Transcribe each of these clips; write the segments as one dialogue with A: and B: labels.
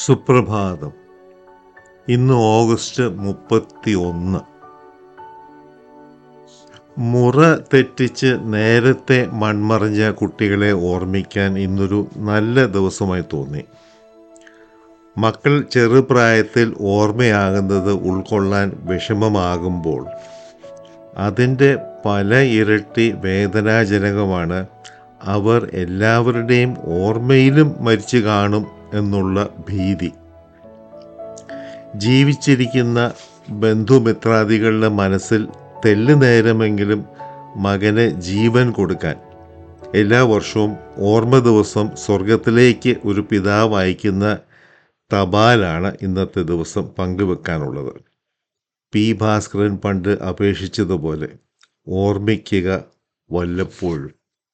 A: സുപ്രഭാതം ഇന്ന് ഓഗസ്റ്റ് മുപ്പത്തി ഒന്ന് മുറ തെറ്റിച്ച് നേരത്തെ മൺമറഞ്ഞ കുട്ടികളെ ഓർമ്മിക്കാൻ ഇന്നൊരു നല്ല ദിവസമായി തോന്നി മക്കൾ ചെറുപ്രായത്തിൽ ഓർമ്മയാകുന്നത് ഉൾക്കൊള്ളാൻ വിഷമമാകുമ്പോൾ അതിൻ്റെ പല ഇരട്ടി വേദനാജനകമാണ് അവർ എല്ലാവരുടെയും ഓർമ്മയിലും മരിച്ചു കാണും എന്നുള്ള ഭീതി ജീവിച്ചിരിക്കുന്ന ബന്ധുമിത്രാദികളുടെ മനസ്സിൽ തെല്ലു നേരമെങ്കിലും മകന് ജീവൻ കൊടുക്കാൻ എല്ലാ വർഷവും ഓർമ്മ ദിവസം സ്വർഗത്തിലേക്ക് ഒരു പിതാവ് അയക്കുന്ന തപാലാണ് ഇന്നത്തെ ദിവസം പങ്കുവെക്കാനുള്ളത് പി ഭാസ്കരൻ പണ്ട് അപേക്ഷിച്ചതുപോലെ ഓർമ്മിക്കുക വല്ലപ്പോഴും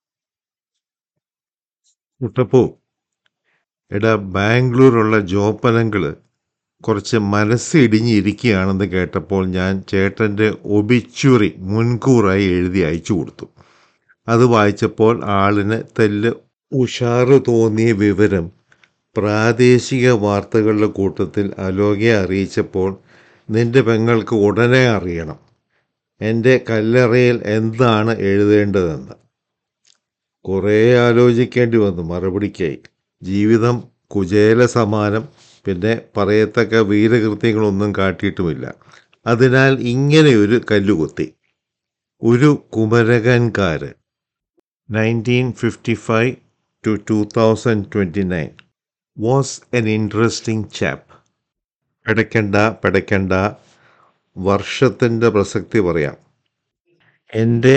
A: കുട്ടപ്പോ എടാ ബാംഗ്ലൂരുള്ള ജോപ്പനങ്ങൾ കുറച്ച് മനസ്സ് ഇടിഞ്ഞിരിക്കുകയാണെന്ന് കേട്ടപ്പോൾ ഞാൻ ചേട്ടൻ്റെ ഒബിച്വറി മുൻകൂറായി എഴുതി അയച്ചു കൊടുത്തു അത് വായിച്ചപ്പോൾ ആളിന് തെല്ല് ഉഷാറ് തോന്നിയ വിവരം പ്രാദേശിക വാർത്തകളുടെ കൂട്ടത്തിൽ അലോകയെ അറിയിച്ചപ്പോൾ നിന്റെ പെങ്ങൾക്ക് ഉടനെ അറിയണം എൻ്റെ കല്ലറയിൽ എന്താണ് എഴുതേണ്ടതെന്ന് കുറേ ആലോചിക്കേണ്ടി വന്നു മറുപടിക്കായി ജീവിതം കുചേല സമാനം പിന്നെ പറയത്തക്ക വീരകൃത്യങ്ങളൊന്നും കാട്ടിയിട്ടുമില്ല അതിനാൽ ഇങ്ങനെയൊരു കല്ലുകുത്തി ഒരു കുമരകൻകാരൻ nineteen fifty five to two thousand twenty nine was an interesting chap പെടയ്ക്കണ്ട പെടയ്ക്കണ്ട വർഷത്തിൻ്റെ പ്രസക്തി പറയാം എൻ്റെ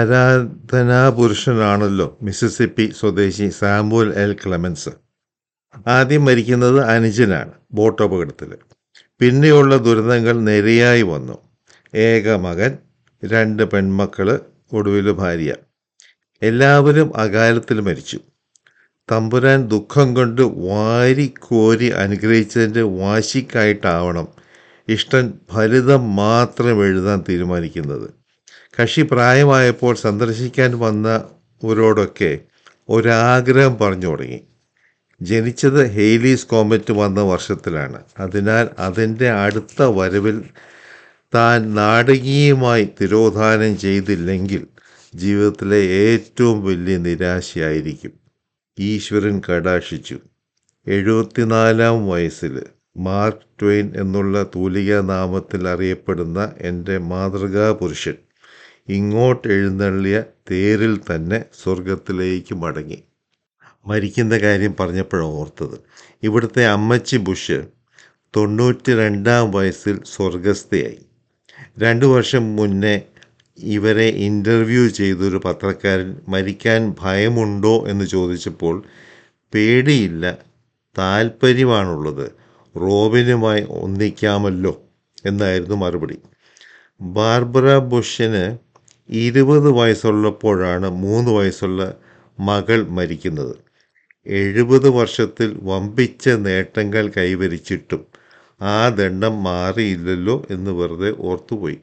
A: ആരാധനാപുരുഷനാണല്ലോ മിസിസിപ്പി സ്വദേശി സാമുവൽ എൽ ക്ലെമൻസ് ആദ്യം മരിക്കുന്നത് അനുജനാണ് ബോട്ട് അപകടത്തിൽ പിന്നെയുള്ള ദുരന്തങ്ങൾ നിരയായി വന്നു ഏക മകൻ രണ്ട് പെൺമക്കൾ ഒടുവിൽ ഭാര്യ എല്ലാവരും അകാലത്തിൽ മരിച്ചു തമ്പുരാൻ ദുഃഖം കൊണ്ട് വാരിക്കോരി അനുഗ്രഹിച്ചതിൻ്റെ വാശിക്കായിട്ടാവണം ഇഷ്ടൻ ഫലിതം മാത്രം എഴുതാൻ തീരുമാനിക്കുന്നത് കക്ഷി പ്രായമായപ്പോൾ സന്ദർശിക്കാൻ വന്നവരോടൊക്കെ ഒരാഗ്രഹം പറഞ്ഞു തുടങ്ങി ജനിച്ചത് ഹെയ്ലീസ് കോമറ്റ് വന്ന വർഷത്തിലാണ് അതിനാൽ അതിൻ്റെ അടുത്ത വരവിൽ താൻ നാടകീയമായി തിരോധാനം ചെയ്തില്ലെങ്കിൽ ജീവിതത്തിലെ ഏറ്റവും വലിയ നിരാശയായിരിക്കും ഈശ്വരൻ കടാക്ഷിച്ചു എഴുപത്തിനാലാം വയസ്സിൽ മാർക്ക് ട്വെയിൻ എന്നുള്ള തൂലികാ നാമത്തിൽ അറിയപ്പെടുന്ന എൻ്റെ മാതൃകാ പുരുഷൻ ഇങ്ങോട്ട് എഴുന്നള്ളിയ തേരിൽ തന്നെ സ്വർഗത്തിലേക്ക് മടങ്ങി മരിക്കുന്ന കാര്യം പറഞ്ഞപ്പോഴാണ് ഓർത്തത് ഇവിടുത്തെ അമ്മച്ചി ബുഷ് തൊണ്ണൂറ്റി രണ്ടാം വയസ്സിൽ സ്വർഗസ്ഥയായി രണ്ട് വർഷം മുന്നേ ഇവരെ ഇൻ്റർവ്യൂ ചെയ്തൊരു പത്രക്കാരൻ മരിക്കാൻ ഭയമുണ്ടോ എന്ന് ചോദിച്ചപ്പോൾ പേടിയില്ല താല്പര്യമാണുള്ളത് റോബിനുമായി ഒന്നിക്കാമല്ലോ എന്നായിരുന്നു മറുപടി ബാർബറ ബുഷിന് ഇരുപത് വയസ്സുള്ളപ്പോഴാണ് മൂന്ന് വയസ്സുള്ള മകൾ മരിക്കുന്നത് എഴുപത് വർഷത്തിൽ വമ്പിച്ച നേട്ടങ്ങൾ കൈവരിച്ചിട്ടും ആ ദണ്ഡം മാറിയില്ലല്ലോ എന്ന് വെറുതെ ഓർത്തുപോയി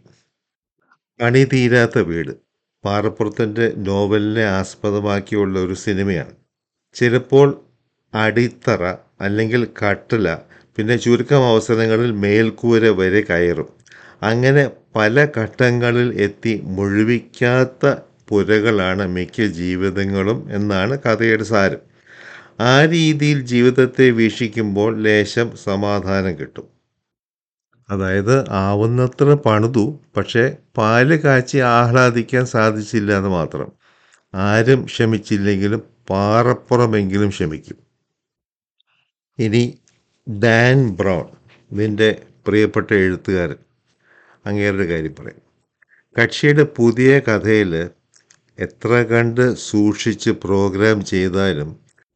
A: അണിതീരാത്ത വീട് പാറപ്പുറത്തിൻ്റെ നോവലിനെ ആസ്പദമാക്കിയുള്ള ഒരു സിനിമയാണ് ചിലപ്പോൾ അടിത്തറ അല്ലെങ്കിൽ കട്ടില പിന്നെ ചുരുക്കം അവസരങ്ങളിൽ മേൽക്കൂര വരെ കയറും അങ്ങനെ പല ഘട്ടങ്ങളിൽ എത്തി മുഴുവിക്കാത്ത പുരകളാണ് മിക്ക ജീവിതങ്ങളും എന്നാണ് കഥയുടെ സാരം ആ രീതിയിൽ ജീവിതത്തെ വീക്ഷിക്കുമ്പോൾ ലേശം സമാധാനം കിട്ടും അതായത് ആവുന്നത്ര പണിതു പക്ഷേ പാല് കാച്ചി ആഹ്ലാദിക്കാൻ സാധിച്ചില്ല എന്ന് മാത്രം ആരും ക്ഷമിച്ചില്ലെങ്കിലും പാറപ്പുറമെങ്കിലും ക്ഷമിക്കും ഇനി ഡാൻ ബ്രൗൺ നിൻ്റെ പ്രിയപ്പെട്ട എഴുത്തുകാരൻ അങ്ങേരുടെ കാര്യം പറയും കക്ഷിയുടെ പുതിയ കഥയിൽ എത്ര കണ്ട് സൂക്ഷിച്ച് പ്രോഗ്രാം ചെയ്താലും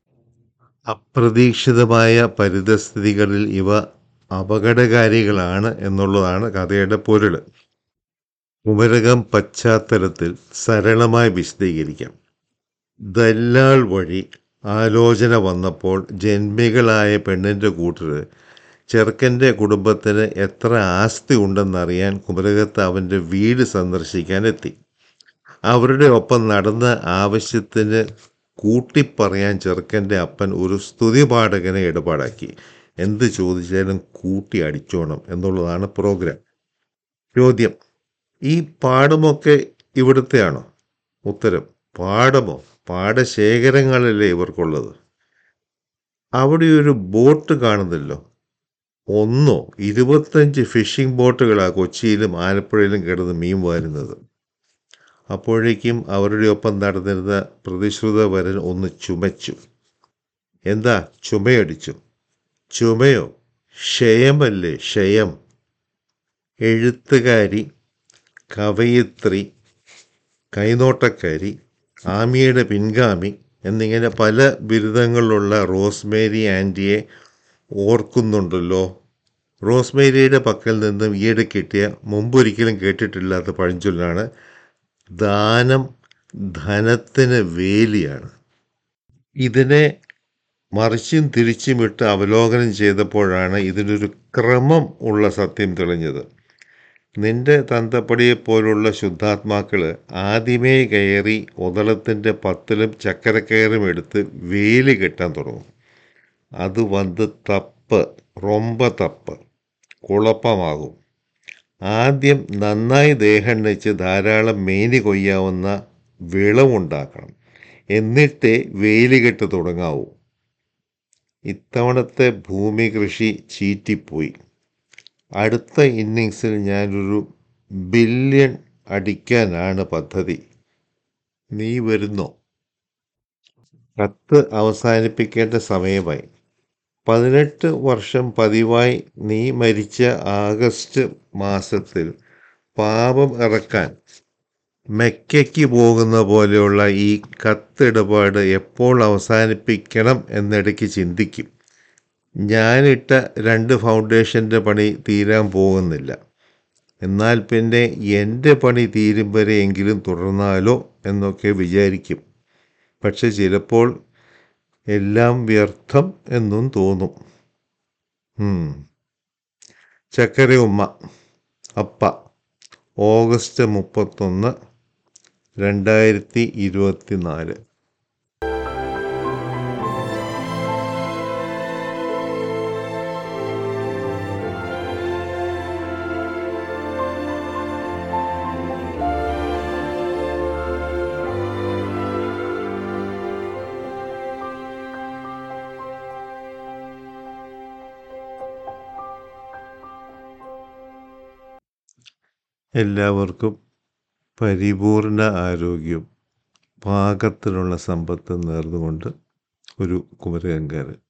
A: അപ്രതീക്ഷിതമായ പരിതസ്ഥിതികളിൽ ഇവ അപകടകാരികളാണ് എന്നുള്ളതാണ് കഥയുടെ പൊരുൾ കുമരകം പശ്ചാത്തലത്തിൽ സരളമായി വിശദീകരിക്കാം ദല്ലാൾ വഴി ആലോചന വന്നപ്പോൾ ജന്മികളായ പെണ്ണിൻ്റെ കൂട്ടർ ചെറുക്കൻ്റെ കുടുംബത്തിന് എത്ര ആസ്തി ഉണ്ടെന്നറിയാൻ കുമരകത്ത് അവൻ്റെ വീട് സന്ദർശിക്കാൻ എത്തി അവരുടെ ഒപ്പം നടന്ന ആവശ്യത്തിന് കൂട്ടിപ്പറയാൻ ചെറുക്കൻ്റെ അപ്പൻ ഒരു സ്തുതിപാഠകനെ ഇടപാടാക്കി എന്ത് ചോദിച്ചാലും കൂട്ടി അടിച്ചോണം എന്നുള്ളതാണ് പ്രോഗ്രാം ചോദ്യം ഈ പാടമൊക്കെ ഇവിടുത്തെയാണോ ഉത്തരം പാടമോ പാടശേഖരങ്ങളല്ലേ ഇവർക്കുള്ളത് അവിടെ ഒരു ബോട്ട് കാണുന്നല്ലോ ഒന്നോ ഇരുപത്തഞ്ച് ഫിഷിംഗ് ബോട്ടുകളാണ് കൊച്ചിയിലും ആലപ്പുഴയിലും കിടന്ന് മീൻ വാരുന്നത് അപ്പോഴേക്കും അവരുടെ ഒപ്പം നടന്നിരുന്ന പ്രതിശ്രുത വരൻ ഒന്ന് ചുമച്ചു എന്താ ചുമയടിച്ചു ചുമയോ ക്ഷയമല്ലേ ക്ഷയം എഴുത്തുകാരി കവയിത്രി കൈനോട്ടക്കാരി ആമിയുടെ പിൻഗാമി എന്നിങ്ങനെ പല ബിരുദങ്ങളിലുള്ള റോസ്മേരി ആൻറ്റിയെ ഓർക്കുന്നുണ്ടല്ലോ റോസ്മേരിയുടെ പക്കൽ നിന്നും ഈയിടെ കിട്ടിയ മുമ്പൊരിക്കലും കേട്ടിട്ടില്ലാത്ത പഴഞ്ചൊല്ലാണ് ദാനം ധനത്തിന് വേലിയാണ് ഇതിനെ മറിച്ചും തിരിച്ചുമിട്ട് അവലോകനം ചെയ്തപ്പോഴാണ് ഇതിനൊരു ക്രമം ഉള്ള സത്യം തെളിഞ്ഞത് നിന്റെ തന്തപ്പടിയെ പോലുള്ള ശുദ്ധാത്മാക്കൾ ആദ്യമേ കയറി ഉദളത്തിൻ്റെ പത്തിലും ചക്കരക്കയറും എടുത്ത് വേലി കെട്ടാൻ തുടങ്ങും അത് വന്ന് തപ്പ് റൊമ്പ തപ്പ് കുഴപ്പമാകും ആദ്യം നന്നായി ദേഹണ്ണിച്ച് ധാരാളം മേനി കൊയ്യാവുന്ന വിളവുണ്ടാക്കണം എന്നിട്ടേ വേലികെട്ട് തുടങ്ങാവൂ ഇത്തവണത്തെ ഭൂമി കൃഷി ചീറ്റിപ്പോയി അടുത്ത ഇന്നിങ്സിൽ ഞാനൊരു ബില്യൺ അടിക്കാനാണ് പദ്ധതി നീ വരുന്നോ കത്ത് അവസാനിപ്പിക്കേണ്ട സമയമായി പതിനെട്ട് വർഷം പതിവായി നീ മരിച്ച ആഗസ്റ്റ് മാസത്തിൽ പാപം ഇറക്കാൻ മെക്കയ്ക്ക് പോകുന്ന പോലെയുള്ള ഈ കത്തിടപാട് എപ്പോൾ അവസാനിപ്പിക്കണം എന്നിടയ്ക്ക് ചിന്തിക്കും ഞാനിട്ട രണ്ട് ഫൗണ്ടേഷൻ്റെ പണി തീരാൻ പോകുന്നില്ല എന്നാൽ പിന്നെ എൻ്റെ പണി തീരും വരെയെങ്കിലും തുടർന്നാലോ എന്നൊക്കെ വിചാരിക്കും പക്ഷെ ചിലപ്പോൾ എല്ലാം വ്യർത്ഥം എന്നും തോന്നും ഉം. ചക്കര ഉമ്മ അപ്പ ഓഗസ്റ്റ് മുപ്പത്തൊന്ന് രണ്ടായിരത്തി ഇരുപത്തി നാല് എല്ലാവർക്കും പരിപൂർണ ആരോഗ്യവും പാകത്തിനുള്ള സമ്പത്ത് നേർന്നുകൊണ്ട് ഒരു കുമരകങ്കാരൻ